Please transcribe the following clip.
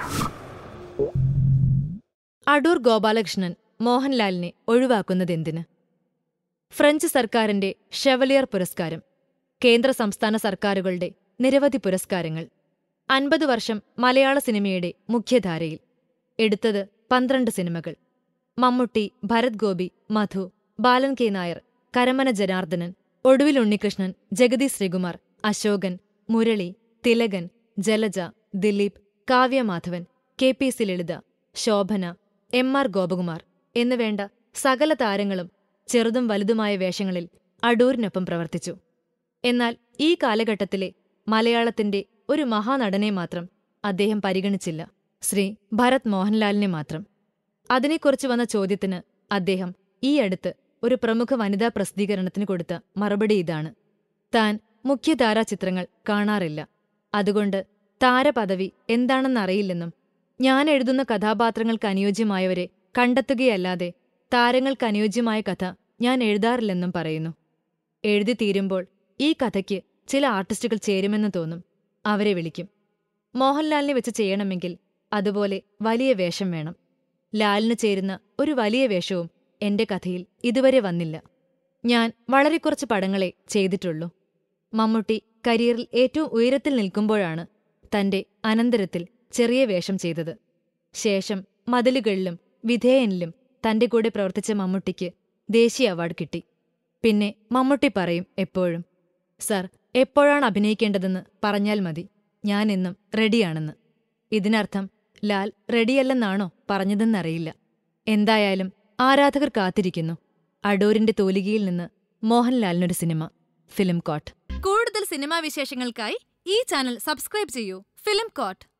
അടൂർ ഗോപാലകൃഷ്ണൻ മോഹൻലാലിനെ ഒഴിവാക്കുന്നതെന്തിന് ഫ്രഞ്ച് സർക്കാരിന്റെ ഷെവലിയർ പുരസ്കാരം കേന്ദ്ര സംസ്ഥാന സർക്കാരുകളുടെ നിരവധി പുരസ്കാരങ്ങൾ അൻപത് വർഷം മലയാള സിനിമയുടെ മുഖ്യധാരയിൽ എടുത്തത് പന്ത്രണ്ട് സിനിമകൾ Mammootty Bharath Gopi Madhu Balan K Nair Karamana Janardhanan Oduvil Unnikrishnan Jagathy Sreekumar Ashokan Murali Thilakan Jalaja Dileep Kavya Madhavan K P C Lalitha Shobana M R Gopakumar എന്നുവേണ്ട സകല താരങ്ങളും ചെറുതും വലുതുമായ വേഷങ്ങളിൽ അടൂരിനൊപ്പം പ്രവർത്തിച്ചു എന്നാൽ ഈ കാലഘട്ടത്തിലെ മലയാളത്തിന്റെ ഒരു മഹാനടനെ മാത്രം അദ്ദേഹം പരിഗണിച്ചില്ല ശ്രീ ഭരത് മോഹൻലാലിനെ മാത്രം അതിനെക്കുറിച്ച് വന്ന ചോദ്യത്തിന് അദ്ദേഹം ഈ അടുത്ത് ഒരു പ്രമുഖ വനിതാ പ്രസിദ്ധീകരണത്തിന് കൊടുത്ത മറുപടി ഇതാണ് താൻ മുഖ്യധാരാ ചിത്രങ്ങൾ കാണാറില്ല അതുകൊണ്ട് താരപദവി എന്താണെന്നറിയില്ലെന്നും ഞാൻ എഴുതുന്ന കഥാപാത്രങ്ങൾക്ക് അനുയോജ്യമായവരെ കണ്ടെത്തുകയല്ലാതെ താരങ്ങൾക്ക് അനുയോജ്യമായ കഥ ഞാൻ എഴുതാറില്ലെന്നും പറയുന്നു എഴുതി തീരുമ്പോൾ ഈ കഥയ്ക്ക് ചില ആർട്ടിസ്റ്റുകൾ ചേരുമെന്ന് തോന്നും അവരെ വിളിക്കും മോഹൻലാലിനെ വെച്ച് ചെയ്യണമെങ്കിൽ അതുപോലെ വലിയ വേഷം വേണം ലാലിന് ചേരുന്ന ഒരു വലിയ വേഷവും എന്റെ കഥയിൽ ഇതുവരെ വന്നില്ല ഞാൻ വളരെ കുറച്ച് പടങ്ങളെ ചെയ്തിട്ടുള്ളൂ മമ്മൂട്ടി കരിയറിൽ ഏറ്റവും ഉയരത്തിൽ നിൽക്കുമ്പോഴാണ് തന്റെ അനന്തരത്തിൽ ചെറിയ വേഷം ചെയ്തത് ശേഷം മതിലുകളിലും വിധേയനിലും തന്റെ കൂടെ പ്രവർത്തിച്ച മമ്മൂട്ടിക്ക് ദേശീയ അവാർഡ് കിട്ടി പിന്നെ മമ്മൂട്ടി പറയും എപ്പോഴും സർ എപ്പോഴാണ് അഭിനയിക്കേണ്ടതെന്ന് പറഞ്ഞാൽ മതി ഞാൻ എന്നും റെഡിയാണെന്ന് ഇതിനർത്ഥം ലാൽ റെഡിയല്ലെന്നാണോ പറഞ്ഞതെന്നറിയില്ല എന്തായാലും ആരാധകർ കാത്തിരിക്കുന്നു അടൂരിന്റെ തൂലികയിൽ നിന്ന് മോഹൻലാലിനൊരു സിനിമ ഫിലിം കോട്ട് കൂടുതൽ സിനിമാ വിശേഷങ്ങൾക്കായി ഈ ചാനൽ സബ്സ്ക്രൈബ് ചെയ്യൂ ഫിലിം കോട്ട്